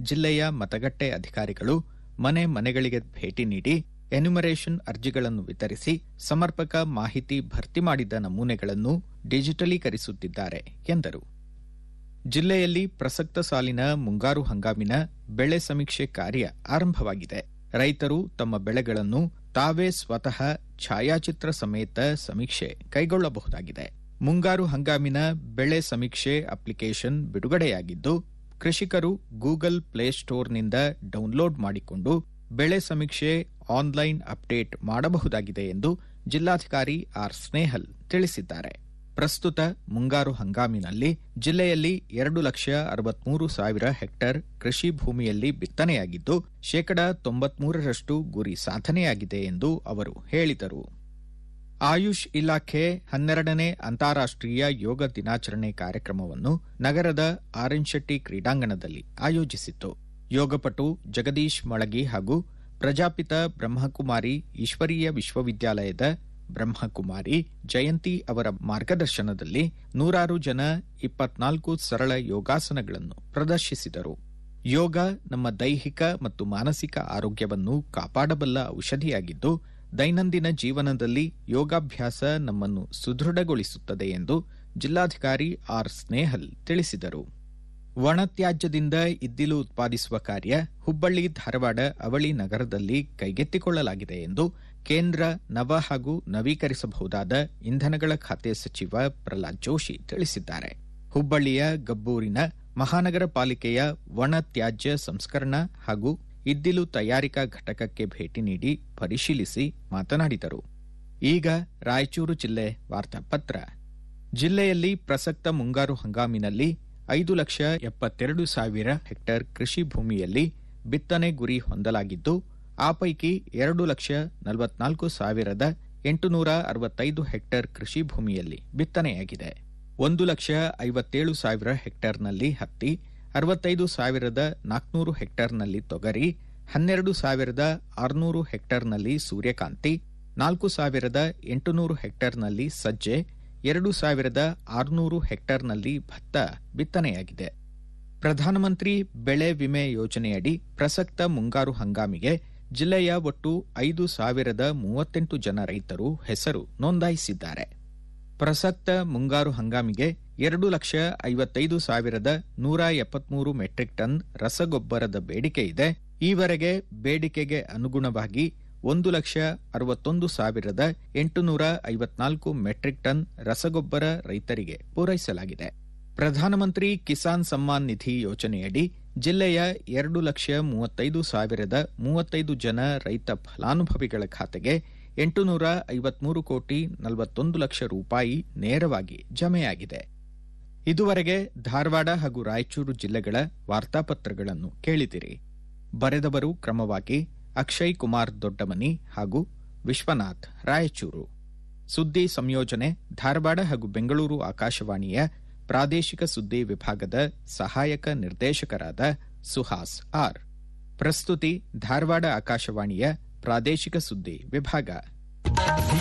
ಜಿಲ್ಲೆಯ ಮತಗಟ್ಟೆ ಅಧಿಕಾರಿಗಳು ಮನೆ ಮನೆಗಳಿಗೆ ಭೇಟಿ ನೀಡಿ ಎನ್ಯುಮರೇಷನ್ ಅರ್ಜಿಗಳನ್ನು ವಿತರಿಸಿ ಸಮರ್ಪಕ ಮಾಹಿತಿ ಭರ್ತಿ ಮಾಡಿದ ನಮೂನೆಗಳನ್ನು ಡಿಜಿಟಲೀಕರಿಸುತ್ತಿದ್ದಾರೆ ಎಂದರು ಜಿಲ್ಲೆಯಲ್ಲಿ ಪ್ರಸಕ್ತ ಸಾಲಿನ ಮುಂಗಾರು ಹಂಗಾಮಿನ ಬೆಳೆ ಸಮೀಕ್ಷೆ ಕಾರ್ಯ ಆರಂಭವಾಗಿದೆ ರೈತರು ತಮ್ಮ ಬೆಳೆಗಳನ್ನು ತಾವೇ ಸ್ವತಃ ಛಾಯಾಚಿತ್ರ ಸಮೇತ ಸಮೀಕ್ಷೆ ಕೈಗೊಳ್ಳಬಹುದಾಗಿದೆ ಮುಂಗಾರು ಹಂಗಾಮಿನ ಬೆಳೆ ಸಮೀಕ್ಷೆ ಅಪ್ಲಿಕೇಶನ್ ಬಿಡುಗಡೆಯಾಗಿದ್ದು ಕೃಷಿಕರು ಗೂಗಲ್ ಪ್ಲೇಸ್ಟೋರ್ನಿಂದ ಡೌನ್ಲೋಡ್ ಮಾಡಿಕೊಂಡು ಬೆಳೆ ಸಮೀಕ್ಷೆ ಆನ್ಲೈನ್ ಅಪ್ಡೇಟ್ ಮಾಡಬಹುದಾಗಿದೆ ಎಂದು ಜಿಲ್ಲಾಧಿಕಾರಿ ಆರ್ ಸ್ನೇಹಲ್ ತಿಳಿಸಿದ್ದಾರೆ ಪ್ರಸ್ತುತ ಮುಂಗಾರು ಹಂಗಾಮಿನಲ್ಲಿ ಜಿಲ್ಲೆಯಲ್ಲಿ ಎರಡು ಲಕ್ಷ ಅರವತ್ಮೂರು ಸಾವಿರ ಹೆಕ್ಟೇರ್ ಕೃಷಿ ಭೂಮಿಯಲ್ಲಿ ಬಿತ್ತನೆಯಾಗಿದ್ದು ಶೇಕಡ ತೊಂಬತ್ಮೂರರಷ್ಟು ಗುರಿ ಸಾಧನೆಯಾಗಿದೆ ಎಂದು ಅವರು ಹೇಳಿದರು ಆಯುಷ್ ಇಲಾಖೆ ಹನ್ನೆರಡನೇ ಅಂತಾರಾಷ್ಟೀಯ ಯೋಗ ದಿನಾಚರಣೆ ಕಾರ್ಯಕ್ರಮವನ್ನು ನಗರದ ಆರ್ಎನ್ ಶೆಟ್ಟಿ ಕ್ರೀಡಾಂಗಣದಲ್ಲಿ ಆಯೋಜಿಸಿತ್ತು ಯೋಗಪಟು ಜಗದೀಶ್ ಮಳಗಿ ಹಾಗೂ ಪ್ರಜಾಪಿತ ಬ್ರಹ್ಮಕುಮಾರಿ ಈಶ್ವರೀಯ ವಿಶ್ವವಿದ್ಯಾಲಯದ ಬ್ರಹ್ಮಕುಮಾರಿ ಜಯಂತಿ ಅವರ ಮಾರ್ಗದರ್ಶನದಲ್ಲಿ ನೂರಾರು ಜನ ಇಪ್ಪತ್ನಾಲ್ಕು ಸರಳ ಯೋಗಾಸನಗಳನ್ನು ಪ್ರದರ್ಶಿಸಿದರು ಯೋಗ ನಮ್ಮ ದೈಹಿಕ ಮತ್ತು ಮಾನಸಿಕ ಆರೋಗ್ಯವನ್ನು ಕಾಪಾಡಬಲ್ಲ ಔಷಧಿಯಾಗಿದ್ದು ದೈನಂದಿನ ಜೀವನದಲ್ಲಿ ಯೋಗಾಭ್ಯಾಸ ನಮ್ಮನ್ನು ಸುದೃಢಗೊಳಿಸುತ್ತದೆ ಎಂದು ಜಿಲ್ಲಾಧಿಕಾರಿ ಆರ್ ಸ್ನೇಹಲ್ ತಿಳಿಸಿದರು ಒಣತ್ಯಾಜ್ಯದಿಂದ ಇದ್ದಿಲು ಉತ್ಪಾದಿಸುವ ಕಾರ್ಯ ಹುಬ್ಬಳ್ಳಿ ಧಾರವಾಡ ಅವಳಿ ನಗರದಲ್ಲಿ ಕೈಗೆತ್ತಿಕೊಳ್ಳಲಾಗಿದೆ ಎಂದು ಕೇಂದ್ರ ನವ ಹಾಗೂ ನವೀಕರಿಸಬಹುದಾದ ಇಂಧನಗಳ ಖಾತೆ ಸಚಿವ ಪ್ರಹ್ಲಾದ್ ಜೋಶಿ ತಿಳಿಸಿದ್ದಾರೆ ಹುಬ್ಬಳ್ಳಿಯ ಗಬ್ಬೂರಿನ ಮಹಾನಗರ ಪಾಲಿಕೆಯ ಒಣ ತ್ಯಾಜ್ಯ ಸಂಸ್ಕರಣಾ ಹಾಗೂ ಇದ್ದಿಲು ತಯಾರಿಕಾ ಘಟಕಕ್ಕೆ ಭೇಟಿ ನೀಡಿ ಪರಿಶೀಲಿಸಿ ಮಾತನಾಡಿದರು ಈಗ ರಾಯಚೂರು ಜಿಲ್ಲೆ ವಾರ್ತಾಪತ್ರ ಜಿಲ್ಲೆಯಲ್ಲಿ ಪ್ರಸಕ್ತ ಮುಂಗಾರು ಹಂಗಾಮಿನಲ್ಲಿ ಐದು ಲಕ್ಷ ಎಪ್ಪತ್ತೆರಡು ಸಾವಿರ ಹೆಕ್ಟೇರ್ ಕೃಷಿ ಭೂಮಿಯಲ್ಲಿ ಬಿತ್ತನೆ ಗುರಿ ಹೊಂದಲಾಗಿದ್ದು ಆ ಪೈಕಿ ಎರಡು ಲಕ್ಷ ನಲವತ್ನಾಲ್ಕು ಸಾವಿರದ ಎಂಟುನೂರ ಅರವತ್ತೈದು ಹೆಕ್ಟೇರ್ ಕೃಷಿ ಭೂಮಿಯಲ್ಲಿ ಬಿತ್ತನೆಯಾಗಿದೆ ಒಂದು ಲಕ್ಷ ಐವತ್ತೇಳು ಸಾವಿರ ಹೆಕ್ಟೇರ್ನಲ್ಲಿ ಹತ್ತಿ ಅರವತ್ತೈದು ಸಾವಿರದ ನಾಲ್ಕುನೂರು ಹೆಕ್ಟೇರ್ನಲ್ಲಿ ತೊಗರಿ ಹನ್ನೆರಡು ಸಾವಿರದ ಆರುನೂರು ಹೆಕ್ಟೇರ್ನಲ್ಲಿ ಸೂರ್ಯಕಾಂತಿ ನಾಲ್ಕು ಸಾವಿರದ ಎಂಟುನೂರು ಹೆಕ್ಟೇರ್ನಲ್ಲಿ ಸಜ್ಜೆ ಎರಡು ಸಾವಿರದ ಆರುನೂರು ಹೆಕ್ಟೇರ್ನಲ್ಲಿ ಭತ್ತ ಬಿತ್ತನೆಯಾಗಿದೆ ಪ್ರಧಾನಮಂತ್ರಿ ಬೆಳೆ ವಿಮೆ ಯೋಜನೆಯಡಿ ಪ್ರಸಕ್ತ ಮುಂಗಾರು ಹಂಗಾಮಿಗೆ ಜಿಲ್ಲೆಯ ಒಟ್ಟು ಐದು ಸಾವಿರದ ಮೂವತ್ತೆಂಟು ಜನ ರೈತರು ಹೆಸರು ನೋಂದಾಯಿಸಿದ್ದಾರೆ ಪ್ರಸಕ್ತ ಮುಂಗಾರು ಹಂಗಾಮಿಗೆ ಎರಡು ಲಕ್ಷ ಐವತ್ತೈದು ಸಾವಿರದ ನೂರ ಎಪ್ಪತ್ಮೂರು ಮೆಟ್ರಿಕ್ ಟನ್ ರಸಗೊಬ್ಬರದ ಬೇಡಿಕೆ ಇದೆ ಈವರೆಗೆ ಬೇಡಿಕೆಗೆ ಅನುಗುಣವಾಗಿ ಒಂದು ಲಕ್ಷ ಅರವತ್ತೊಂದು ಸಾವಿರದ ಎಂಟುನೂರ ಐವತ್ನಾಲ್ಕು ಮೆಟ್ರಿಕ್ ಟನ್ ರಸಗೊಬ್ಬರ ರೈತರಿಗೆ ಪೂರೈಸಲಾಗಿದೆ ಪ್ರಧಾನಮಂತ್ರಿ ಕಿಸಾನ್ ಸಮ್ಮಾನ್ ನಿಧಿ ಯೋಜನೆಯಡಿ ಜಿಲ್ಲೆಯ ಎರಡು ಲಕ್ಷ ಮೂವತ್ತೈದು ಸಾವಿರದ ಮೂವತ್ತೈದು ಜನ ರೈತ ಫಲಾನುಭವಿಗಳ ಖಾತೆಗೆ ಎಂಟುನೂರ ಐವತ್ಮೂರು ಕೋಟಿ ನಲವತ್ತೊಂದು ಲಕ್ಷ ರೂಪಾಯಿ ನೇರವಾಗಿ ಜಮೆಯಾಗಿದೆ ಇದುವರೆಗೆ ಧಾರವಾಡ ಹಾಗೂ ರಾಯಚೂರು ಜಿಲ್ಲೆಗಳ ವಾರ್ತಾಪತ್ರಗಳನ್ನು ಕೇಳಿದಿರಿ ಬರೆದವರು ಕ್ರಮವಾಗಿ ಅಕ್ಷಯ್ ಕುಮಾರ್ ದೊಡ್ಡಮನಿ ಹಾಗೂ ವಿಶ್ವನಾಥ್ ರಾಯಚೂರು ಸುದ್ದಿ ಸಂಯೋಜನೆ ಧಾರವಾಡ ಹಾಗೂ ಬೆಂಗಳೂರು ಆಕಾಶವಾಣಿಯ ಪ್ರಾದೇಶಿಕ ಸುದ್ದಿ ವಿಭಾಗದ ಸಹಾಯಕ ನಿರ್ದೇಶಕರಾದ ಸುಹಾಸ್ ಆರ್ ಪ್ರಸ್ತುತಿ ಧಾರವಾಡ ಆಕಾಶವಾಣಿಯ ಪ್ರಾದೇಶಿಕ ಸುದ್ದಿ ವಿಭಾಗ